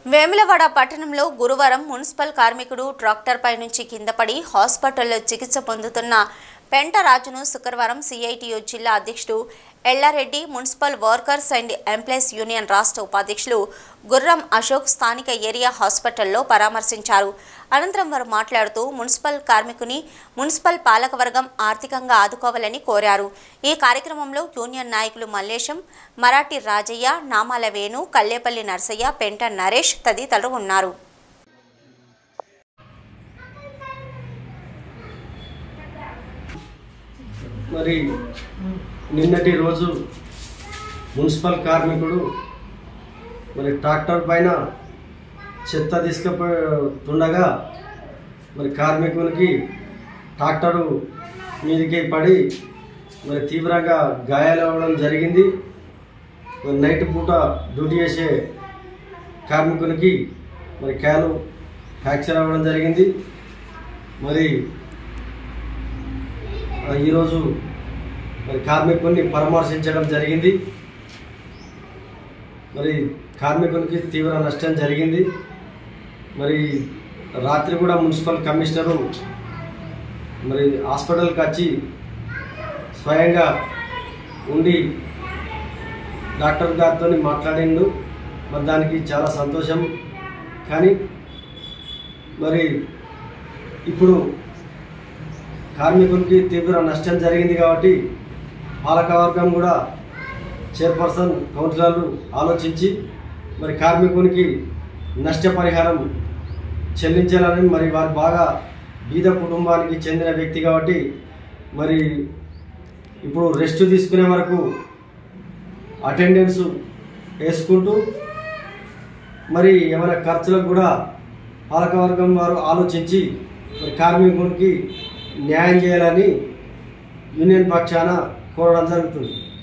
వేములవాడ పట్టణంలో గురువారం మున్సిపల్ కార్మికుడు ట్రాక్టర్పై నుంచి కిందపడి హాస్పిటల్లో చికిత్స పొందుతున్న పెంటరాజును శుక్రవారం సిఐటియు జిల్లా అధ్యక్షుడు Yellareddy municipal workers and employees union రాష్ట్ర ఉపాధ్యక్షులు గుర్రం అశోక్ స్థానిక ఏరియా హాస్పిటల్లో పరామర్శించారు అనంతరం వారు మాట్లాడుతూ మున్సిపల్ కార్మికుని మున్సిపల్ పాలకవర్గం ఆర్థికంగా ఆదుకోవాలని కోరారు ఈ కార్యక్రమంలో యూనియన్ నాయకులు మల్లేశం మరాఠీ రాజయ్య నామాల వేణు కల్లేపల్లి నర్సయ్య పెంట నరేష్ తదితరులు ఉన్నారు మరి నిన్నటి రోజు మున్సిపల్ కార్మికుడు మరి ట్రాక్టర్ పైన చెత్త తీసుకుపోతుండగా మరి కార్మికునికి ట్రాక్టరు మీదకి పడి మరి తీవ్రంగా గాయాలవ్వడం జరిగింది మరి నైట్ పూట డ్యూటీ చేసే కార్మికునికి మరి క్యాను ఫ్రాక్చర్ అవ్వడం జరిగింది మరి ఆ, ఈరోజు మరి కార్మికుల్ని పరామర్శించడం జరిగింది మరి కార్మికునికి తీవ్ర నష్టం జరిగింది మరి రాత్రి కూడా మున్సిపల్ కమిషనరు మరి హాస్పిటల్కి వచ్చి స్వయంగా ఉండి డాక్టర్ గారితో మాట్లాడిండు మరి దానికి చాలా సంతోషం కానీ మరి ఇప్పుడు కార్మికులకి తీవ్ర నష్టం జరిగింది కాబట్టి పాలకవర్గం కూడా చైర్పర్సన్ కౌన్సిలర్లు ఆలోచించి మరి కార్మికునికి నష్టపరిహారం చెల్లించాలని మరి వారు బాగా బీద కుటుంబానికి చెందిన వ్యక్తి కాబట్టి మరి ఇప్పుడు రెస్ట్ తీసుకునే వరకు అటెండెన్స్ వేసుకుంటూ మరి ఏమైనా ఖర్చులకు కూడా పాలకవర్గం వారు ఆలోచించి మరి కార్మికునికి న్యాయం చేయాలని యూనియన్ పక్షాన కోరడం జరుగుతుంది